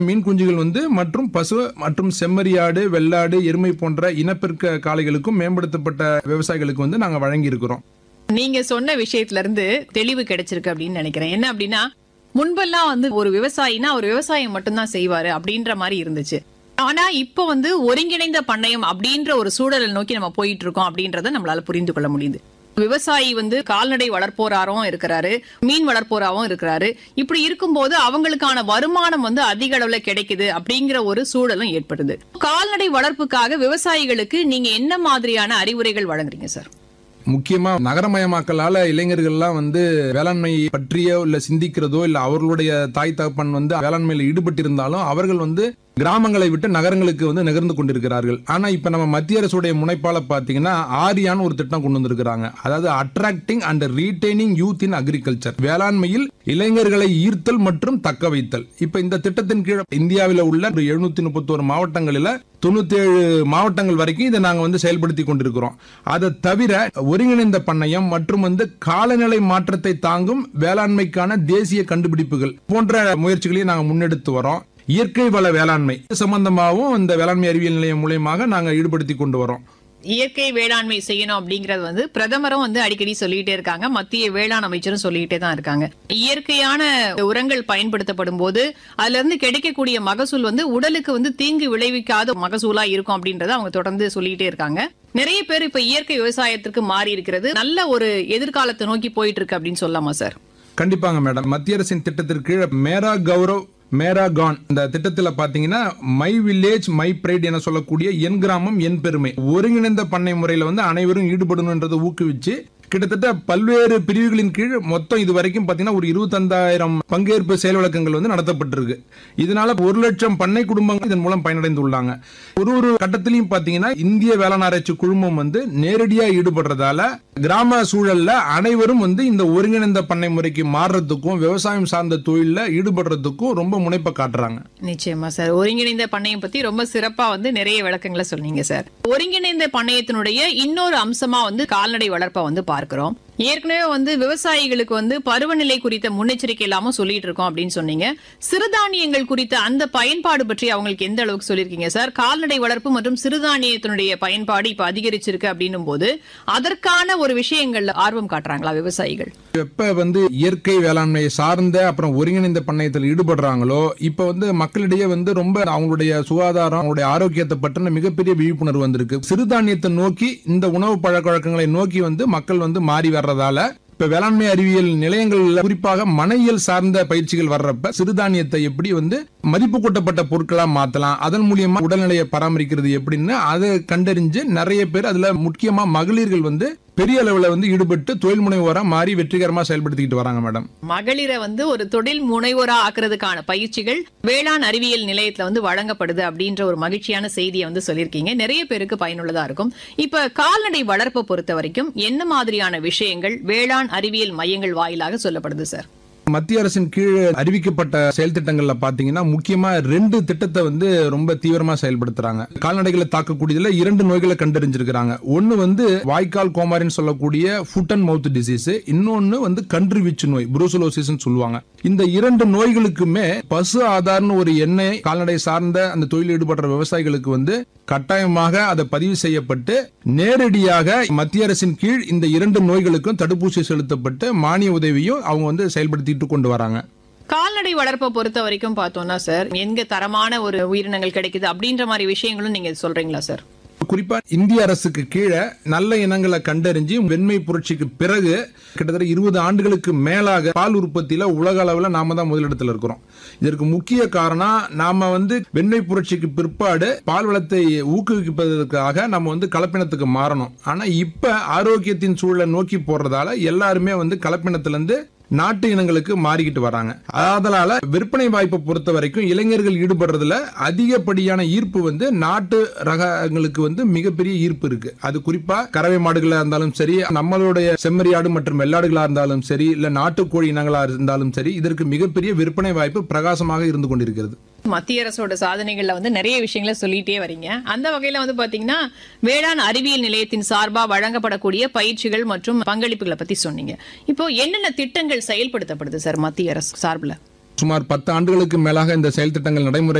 மீன் குஞ்சுகள் வந்து மற்றும் பசு மற்றும் செம்மறியாடு வெள்ளாடு எருமை போன்ற இனப்பெருக்க காளைகளுக்கும் மேம்படுத்தப்பட்ட விவசாயிகளுக்கு வந்து நாங்க வழங்கி இருக்கிறோம் நீங்க சொன்ன விஷயத்துல இருந்து தெளிவு கிடைச்சிருக்கு அப்படின்னு நினைக்கிறேன் என்ன அப்படின்னா முன்பெல்லாம் வந்து ஒரு விவசாயினா ஒரு விவசாயம் மட்டும்தான் செய்வாரு அப்படின்ற மாதிரி இருந்துச்சு ஆனா இப்போ வந்து ஒருங்கிணைந்த பண்ணையம் அப்படின்ற ஒரு சூழலை நோக்கி நம்ம போயிட்டு இருக்கோம் அப்படின்றத நம்மளால புரிந்து கொள்ள முடியுது விவசாயி வந்து கால்நடை வளர்ப்போராகவும் இருக்கிறாரு மீன் வளர்ப்போராகவும் இருக்கிறாரு இப்படி இருக்கும்போது அவங்களுக்கான வருமானம் வந்து அதிக அளவுல கிடைக்குது அப்படிங்கிற ஒரு சூழலும் ஏற்படுது கால்நடை வளர்ப்புக்காக விவசாயிகளுக்கு நீங்க என்ன மாதிரியான அறிவுரைகள் வழங்குறீங்க சார் முக்கியமா நகரமயமாக்கலால இளைஞர்கள்லாம் வந்து வேளாண்மை பற்றியோ இல்ல சிந்திக்கிறதோ இல்ல அவர்களுடைய தாய் தகப்பன் வந்து வேளாண்மையில ஈடுபட்டிருந்தாலும் அவர்கள் வந்து கிராமங்களை விட்டு நகரங்களுக்கு வந்து நகர்ந்து கொண்டிருக்கிறார்கள் ஆனா இப்ப நம்ம மத்திய அரசுடைய முனைப்பால பாத்தீங்கன்னா ஆரியான்னு ஒரு திட்டம் கொண்டு வந்திருக்கிறாங்க அதாவது attracting and retaining youth in agriculture வேளாண்மையில் இளைஞர்களை ஈர்த்தல் மற்றும் தக்க வைத்தல் இப்ப இந்த திட்டத்தின் கீழ் இந்தியாவில் உள்ள எழுநூத்தி முப்பத்தோரு மாவட்டங்களில தொண்ணூத்தி ஏழு மாவட்டங்கள் வரைக்கும் இதை நாங்க வந்து செயல்படுத்தி கொண்டிருக்கிறோம் அதை தவிர ஒருங்கிணைந்த பண்ணையம் மற்றும் வந்து காலநிலை மாற்றத்தை தாங்கும் வேளாண்மைக்கான தேசிய கண்டுபிடிப்புகள் போன்ற முயற்சிகளையும் நாங்க முன்னெடுத்து வரோம் இயற்கை வள வேளாண்மை சம்பந்தமாகவும் இந்த வேளாண்மை அறிவியல் நிலையம் மூலியமாக நாங்க ஈடுபடுத்தி கொண்டு வரோம் இயற்கை வேளாண்மை செய்யணும் அப்படிங்கறது வந்து பிரதமரும் வந்து அடிக்கடி சொல்லிட்டே இருக்காங்க மத்திய வேளாண் அமைச்சரும் சொல்லிட்டே தான் இருக்காங்க இயற்கையான உரங்கள் பயன்படுத்தப்படும் போது அதுல இருந்து கிடைக்கக்கூடிய மகசூல் வந்து உடலுக்கு வந்து தீங்கு விளைவிக்காத மகசூலா இருக்கும் அப்படின்றத அவங்க தொடர்ந்து சொல்லிட்டே இருக்காங்க நிறைய பேர் இப்ப இயற்கை விவசாயத்திற்கு மாறி இருக்கிறது நல்ல ஒரு எதிர்காலத்தை நோக்கி போயிட்டு இருக்கு அப்படின்னு சொல்லலாமா சார் கண்டிப்பாங்க மேடம் மத்திய அரசின் திட்டத்திற்கு கீழே மேரா கௌரவ் மேரா கான் இந்த திட்டத்தில் பார்த்தீங்கன்னா மை வில்லேஜ் மை பிரைட் என சொல்லக்கூடிய என் கிராமம் என் பெருமை ஒருங்கிணைந்த பண்ணை முறையில் வந்து அனைவரும் ஈடுபடணுன்றதை ஊக்குவிச்சு கிட்டத்தட்ட பல்வேறு பிரிவுகளின் கீழ் மொத்தம் இது வரைக்கும் பார்த்தீங்கன்னா ஒரு இருபத்தந்தாயிரம் பங்கேற்பு செயல் விளக்கங்கள் வந்து நடத்தப்பட்டிருக்கு இதனால ஒரு லட்சம் பண்ணை குடும்பங்கள் இதன் மூலம் பயனடைந்துள்ளாங்க ஒரு ஒரு கட்டத்திலையும் பார்த்தீங்கன்னா இந்திய வேளாண் ஆராய்ச்சி குழுமம் வந்து நேரடியாக ஈடுபடுறதால கிராம சூழல்ல அனைவரும் வந்து இந்த ஒருங்கிணைந்த பண்ணை முறைக்கு மாறுறதுக்கும் விவசாயம் சார்ந்த தொழில ஈடுபடுறதுக்கும் ரொம்ப முனைப்பை காட்டுறாங்க நிச்சயமா சார் ஒருங்கிணைந்த பண்ணையம் பத்தி ரொம்ப சிறப்பா வந்து நிறைய விளக்கங்களை சொன்னீங்க சார் ஒருங்கிணைந்த பண்ணையத்தினுடைய இன்னொரு அம்சமா வந்து கால்நடை வளர்ப்பை வந்து பார்க்கிறோம் ஏற்கனவே வந்து விவசாயிகளுக்கு வந்து பருவநிலை குறித்த முன்னெச்சரிக்கை இல்லாம சொல்லிட்டு இருக்கோம் அப்படின்னு சொன்னீங்க சிறுதானியங்கள் குறித்த அந்த பயன்பாடு பற்றி அவங்களுக்கு எந்த அளவுக்கு சொல்லியிருக்கீங்க சார் கால்நடை வளர்ப்பு மற்றும் சிறுதானியத்தினுடைய பயன்பாடு இப்ப அதிகரிச்சிருக்கு அப்படின்னும் போது அதற்கான ஒரு விஷயங்கள்ல ஆர்வம் காட்டுறாங்களா விவசாயிகள் எப்ப வந்து இயற்கை வேளாண்மையை சார்ந்த அப்புறம் ஒருங்கிணைந்த பண்ணையத்தில் ஈடுபடுறாங்களோ இப்ப வந்து மக்களிடையே வந்து ரொம்ப அவங்களுடைய சுகாதாரம் அவங்களுடைய ஆரோக்கியத்தை பற்றின மிகப்பெரிய விழிப்புணர்வு வந்திருக்கு சிறுதானியத்தை நோக்கி இந்த உணவு பழக்க வழக்கங்களை நோக்கி வந்து மக்கள் வந்து மாறி வர்றதால இப்ப வேளாண்மை அறிவியல் நிலையங்கள்ல குறிப்பாக மனையியல் சார்ந்த பயிற்சிகள் வர்றப்ப சிறுதானியத்தை எப்படி வந்து மதிப்பு கூட்டப்பட்ட பொருட்களா மாத்தலாம் அதன் மூலியமா உடல்நிலையை பராமரிக்கிறது எப்படின்னு அதை கண்டறிஞ்சு நிறைய பேர் அதுல முக்கியமா மகளிர்கள் வந்து பெரிய அளவுல வந்து ஈடுபட்டு தொழில் முனைவோரா மாறி வெற்றிகரமா செயல்படுத்திக்கிட்டு வராங்க மேடம் மகளிரை வந்து ஒரு தொழில் முனைவோரா ஆக்குறதுக்கான பயிற்சிகள் வேளாண் அறிவியல் நிலையத்துல வந்து வழங்கப்படுது அப்படின்ற ஒரு மகிழ்ச்சியான செய்தியை வந்து சொல்லியிருக்கீங்க நிறைய பேருக்கு பயனுள்ளதா இருக்கும் இப்ப கால்நடை வளர்ப்பை பொறுத்த வரைக்கும் என்ன மாதிரியான விஷயங்கள் வேளாண் அறிவியல் மையங்கள் வாயிலாக சொல்லப்படுது சார் மத்திய அரசின் கீழ் அறிவிக்கப்பட்ட செயல் திட்டங்கள்ல பாத்தீங்கன்னா முக்கியமா ரெண்டு திட்டத்தை வந்து ரொம்ப தீவிரமா செயல்படுத்துறாங்க கால்நடைகளை தாக்கக்கூடியதுல இரண்டு நோய்களை கண்டறிஞ்சிருக்கிறாங்க ஒன்னு வந்து வாய்க்கால் கோமாரின்னு சொல்லக்கூடிய ஃபுட் அண்ட் மவுத் டிசீஸ் இன்னொன்னு வந்து கன்று வீச்சு நோய் புரூசலோசிஸ் சொல்லுவாங்க இந்த இரண்டு நோய்களுக்குமே பசு ஆதார்னு ஒரு எண்ணெய் கால்நடை சார்ந்த அந்த தொழில் ஈடுபடுற விவசாயிகளுக்கு வந்து கட்டாயமாக அதை பதிவு செய்யப்பட்டு நேரடியாக மத்திய அரசின் கீழ் இந்த இரண்டு நோய்களுக்கும் தடுப்பூசி செலுத்தப்பட்டு மானிய உதவியும் அவங்க வந்து செயல்படுத்திட்டு கொண்டு வராங்க கால்நடை வளர்ப்பை பொறுத்த வரைக்கும் பார்த்தோம்னா சார் எங்க தரமான ஒரு உயிரினங்கள் கிடைக்குது அப்படின்ற மாதிரி விஷயங்களும் நீங்க சொல்றீங்களா சார் குறிப்பா இந்திய அரசுக்கு கீழே நல்ல இனங்களை கண்டறிஞ்சு வெண்மை புரட்சிக்கு பிறகு கிட்டத்தட்ட இருபது ஆண்டுகளுக்கு மேலாக பால் உற்பத்தியில உலக அளவுல நாம தான் முதலிடத்துல இருக்கிறோம் இதற்கு முக்கிய காரணம் நாம வந்து வெண்மை புரட்சிக்கு பிற்பாடு பால் வளத்தை ஊக்குவிப்பதற்காக நம்ம வந்து கலப்பினத்துக்கு மாறணும் ஆனா இப்ப ஆரோக்கியத்தின் சூழலை நோக்கி போறதால எல்லாருமே வந்து கலப்பினத்துல இருந்து நாட்டு இனங்களுக்கு மாறிக்கிட்டு வராங்க அதனால விற்பனை வாய்ப்பை பொறுத்த வரைக்கும் இளைஞர்கள் ஈடுபடுறதுல அதிகப்படியான ஈர்ப்பு வந்து நாட்டு ரகங்களுக்கு வந்து மிகப்பெரிய ஈர்ப்பு இருக்கு அது குறிப்பா கறவை மாடுகளா இருந்தாலும் சரி நம்மளுடைய செம்மறியாடு மற்றும் வெள்ளாடுகளா இருந்தாலும் சரி இல்ல நாட்டுக்கோழி இனங்களா இருந்தாலும் சரி இதற்கு மிகப்பெரிய விற்பனை வாய்ப்பு பிரகாசமாக இருந்து கொண்டிருக்கிறது மத்திய அரசோட சாதனைகள்ல வந்து நிறைய விஷயங்களை சொல்லிட்டே வரீங்க அந்த வகையில வந்து பாத்தீங்கன்னா வேளாண் அறிவியல் நிலையத்தின் சார்பா வழங்கப்படக்கூடிய பயிற்சிகள் மற்றும் பங்களிப்புகளை பத்தி சொன்னீங்க இப்போ என்னென்ன திட்டங்கள் செயல்படுத்தப்படுது சார் மத்திய அரசு சார்பில் சுமார் பத்து ஆண்டுகளுக்கு மேலாக இந்த செயல் திட்டங்கள் நடைமுறை